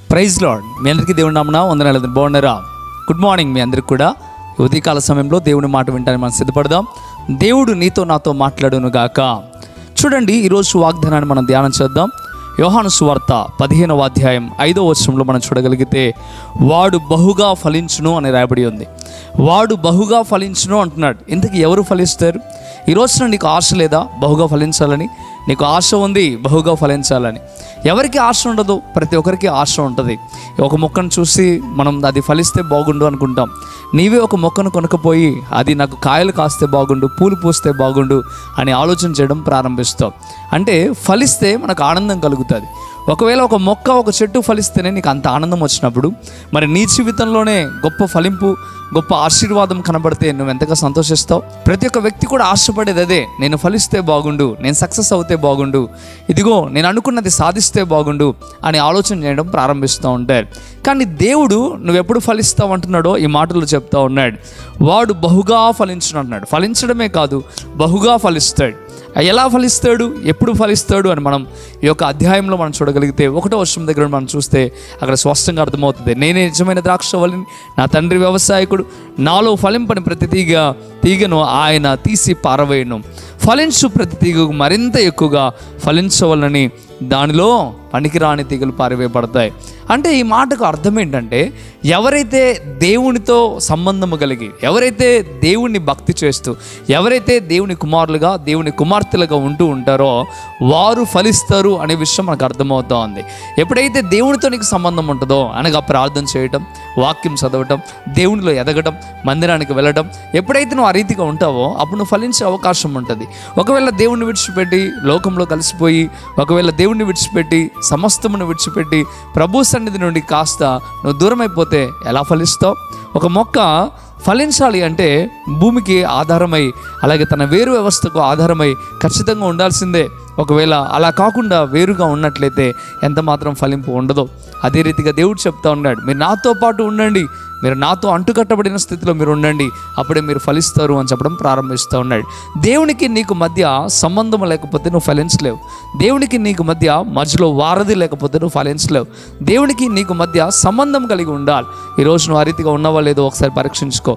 praise lord మీ అందరికీ దేవుని నామన వందనాలు బాగున్నారా గుడ్ మార్నింగ్ మీ అందరికి కూడా ఈ ఉదయకాల సమయంలో దేవుని మాట వింటానికి మనం సిద్ధపడదాం దేవుడు నీతో నాతో మాట్లాడును గాక చూడండి ఈరోజు వాగ్దానాన్ని మనం ధ్యానం చేద్దాం యోహాను సువార్త పదిహేనవ అధ్యాయం ఐదో వచనంలో మనం చూడగలిగితే వాడు బహుగా ఫలించును అని రాయబడి ఉంది వాడు బహుగా ఫలించును అంటున్నాడు ఇంతకీ ఎవరు ఫలిస్తారు ఈ రోజున నీకు ఆశ లేదా బహుగా ఫలించాలని నీకు ఆశ ఉంది బహుగా ఫలించాలని ఎవరికి ఆశ ఉండదు ప్రతి ఒక్కరికి ఆశ ఉంటుంది ఒక మొక్కను చూసి మనం అది ఫలిస్తే బాగుండు అనుకుంటాం నీవే ఒక మొక్కను కొనుక్కపోయి అది నాకు కాయలు కాస్తే బాగుండు పూలు పూస్తే బాగుండు అని ఆలోచన చేయడం ప్రారంభిస్తాం అంటే ఫలిస్తే మనకు ఆనందం కలుగుతుంది ఒకవేళ ఒక మొక్క ఒక చెట్టు ఫలిస్తేనే నీకు అంత ఆనందం వచ్చినప్పుడు మరి నీ జీవితంలోనే గొప్ప ఫలింపు గొప్ప ఆశీర్వాదం కనబడితే నువ్వు ఎంతగా సంతోషిస్తావు ప్రతి ఒక్క వ్యక్తి కూడా ఆశపడేది అదే నేను ఫలిస్తే బాగుండు నేను సక్సెస్ అవుతే బాగుండు ఇదిగో నేను అనుకున్నది సాధిస్తే బాగుండు అని ఆలోచన చేయడం ప్రారంభిస్తూ ఉంటారు కానీ దేవుడు నువ్వు ఎప్పుడు ఫలిస్తావు అంటున్నాడో ఈ మాటలు చెప్తా ఉన్నాడు వాడు బహుగా ఫలించును అంటున్నాడు ఫలించడమే కాదు బహుగా ఫలిస్తాడు ఎలా ఫలిస్తాడు ఎప్పుడు ఫలిస్తాడు అని మనం ఈ యొక్క అధ్యాయంలో మనం చూడగలిగితే ఒకటో వర్షం దగ్గర మనం చూస్తే అక్కడ స్పష్టంగా అర్థమవుతుంది నేనే నిజమైన ద్రాక్షవల్లిని నా తండ్రి వ్యవసాయకుడు నాలో ఫలింపని ప్రతి తీగ తీగను ఆయన తీసి పారవేయను ఫలించు ప్రతి తీగకు మరింత ఎక్కువగా ఫలించవలని దానిలో పనికిరాని తీగలు పారివేయబడతాయి అంటే ఈ మాటకు అర్థం ఏంటంటే ఎవరైతే దేవునితో సంబంధము కలిగి ఎవరైతే దేవుణ్ణి భక్తి చేస్తూ ఎవరైతే దేవుని కుమారులుగా దేవుని కుమార్తెలుగా ఉంటూ ఉంటారో వారు ఫలిస్తారు అనే విషయం మనకు అర్థమవుతా ఉంది ఎప్పుడైతే దేవునితో నీకు సంబంధం ఉంటుందో అనగా ప్రార్థన చేయటం వాక్యం చదవటం దేవునిలో ఎదగటం మందిరానికి వెళ్ళటం ఎప్పుడైతే నువ్వు ఆ రీతిగా ఉంటావో అప్పుడు నువ్వు ఫలించే అవకాశం ఉంటుంది ఒకవేళ దేవుణ్ణి విడిచిపెట్టి లోకంలో కలిసిపోయి ఒకవేళ దేవుణ్ణి విడిచిపెట్టి సమస్తమును విడిచిపెట్టి ప్రభు సన్నిధి నుండి కాస్త నువ్వు దూరం అయిపోతే ఎలా ఫలిస్తావు ఒక మొక్క ఫలించాలి అంటే భూమికి ఆధారమై అలాగే తన వేరు వ్యవస్థకు ఆధారమై ఖచ్చితంగా ఉండాల్సిందే ఒకవేళ అలా కాకుండా వేరుగా ఉన్నట్లయితే ఎంత మాత్రం ఫలింపు ఉండదు అదే రీతిగా దేవుడు చెప్తా ఉన్నాడు మీరు నాతో పాటు ఉండండి మీరు నాతో అంటుకట్టబడిన స్థితిలో మీరు ఉండండి అప్పుడే మీరు ఫలిస్తారు అని చెప్పడం ప్రారంభిస్తూ ఉన్నాడు దేవునికి నీకు మధ్య సంబంధం లేకపోతే నువ్వు ఫలించలేవు దేవునికి నీకు మధ్య మధ్యలో వారధి లేకపోతే నువ్వు ఫలించలేవు దేవునికి నీకు మధ్య సంబంధం కలిగి ఉండాలి ఈరోజు నువ్వు ఆ రీతిగా ఉన్నావా లేదో ఒకసారి పరీక్షించుకో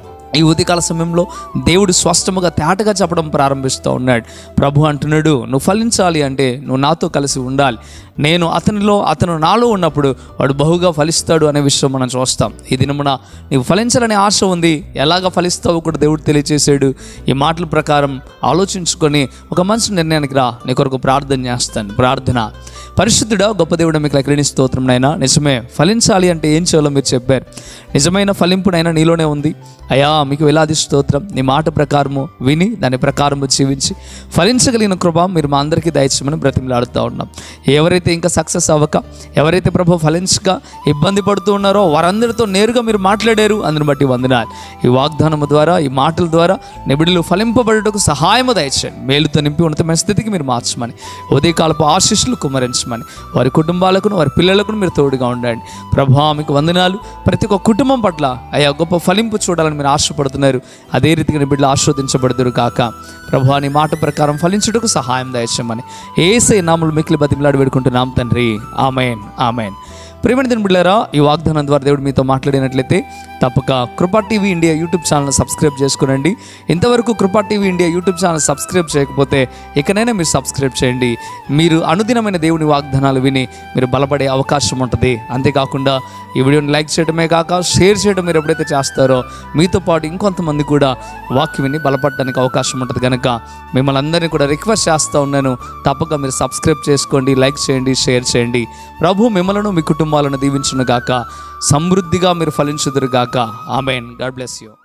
ఈ ఉదయకాల సమయంలో దేవుడు స్పష్టముగా తేటగా చెప్పడం ప్రారంభిస్తూ ఉన్నాడు ప్రభు అంటున్నాడు నువ్వు ఫలించాలి అంటే నువ్వు నాతో కలిసి ఉండాలి నేను అతనిలో అతను నాలో ఉన్నప్పుడు వాడు బహుగా ఫలిస్తాడు అనే విషయం మనం చూస్తాం ఈ దినమున నీవు ఫలించాలనే ఆశ ఉంది ఎలాగ ఫలిస్తావో కూడా దేవుడు తెలియచేసాడు ఈ మాటల ప్రకారం ఆలోచించుకొని ఒక మంచి నిర్ణయానికి రా నీ కొరకు ప్రార్థన చేస్తాను ప్రార్థన పరిశుద్ధుడా గొప్ప దేవుడు మీకు ఎక్కడిని స్తోత్రం నైనా నిజమే ఫలించాలి అంటే ఏం చేయాలో మీరు చెప్పారు నిజమైన ఫలింపునైనా నీలోనే ఉంది అయా మీకు వేలాది స్తోత్రం నీ మాట ప్రకారము విని దాని ప్రకారము జీవించి ఫలించగలిగిన కృప మీరు మా అందరికీ దయచేయమని బ్రతిమలాడుతూ ఉన్నాం ఎవరైతే ఇంకా సక్సెస్ అవ్వక ఎవరైతే ప్రభు ఫలించక ఇబ్బంది పడుతూ ఉన్నారో వారందరితో నేరుగా మీరు మాట్లాడారు అందుని బట్టి వందనాలు ఈ వాగ్దానము ద్వారా ఈ మాటల ద్వారా నిబిడిలు ఫలింపబడుటకు సహాయము దయచేయండి మేలుతో నింపి ఉన్నతమైన స్థితికి మీరు మార్చమని ఉదయకాలపు ఆశీస్సులు కుమరించమని వారి కుటుంబాలకు వారి పిల్లలకు మీరు తోడుగా ఉండండి ప్రభా మీకు వందనాలు ప్రతి ఒక్క కుటుంబం పట్ల అయా గొప్ప ఫలింపు చూడాలని మీరు ఆశపడుతున్నారు అదే రీతిగా నీ బిడ్డలు ఆస్వాదించబడుతురు కాక ప్రభా నీ మాట ప్రకారం ఫలించుటకు సహాయం దయచేయమని ఏసై నాములు మిక్కిలి బతిమలాడి వేడుకుంటున్నాం తండ్రి ఆమెన్ ఆమెన్ ప్రేమని దీని బిడ్డారా ఈ వాగ్దానం ద్వారా దేవుడు మీతో మాట్లాడినట్లయితే తప్పక Krupa TV India YouTube channel subscribe చేసుకోనండి ఇంతవరకు Krupa TV India YouTube channel subscribe చేయకపోతే ఇకనైనా మీరు సబ్స్క్రైబ్ చేయండి మీరు అనుదినమైన దేవుని వాగ్దానాలు విని మీరు బలపడే అవకాశం ఉంటుంది అంతేకాకుండా ఈ వీడియోని లైక్ చేయడమే కాక షేర్ చేయడం మీరు ఎప్పుడైతే చేస్తారో మీతో పాటు ఇంకొంతమంది కూడా వాక్యం విని బలపడడానికి అవకాశం ఉంటుంది కనుక మిమ్మల్ని అందరినీ కూడా రిక్వెస్ట్ చేస్తూ ఉన్నాను తప్పక మీరు సబ్స్క్రైబ్ చేసుకోండి లైక్ చేయండి షేర్ చేయండి ప్రభు మిమ్మలను మీ కుటుంబాలను దీవించును గాక సమృద్ధిగా మీరు ఫలించుదురు గాక ఆమెన్ గాడ్ బ్లెస్ యూ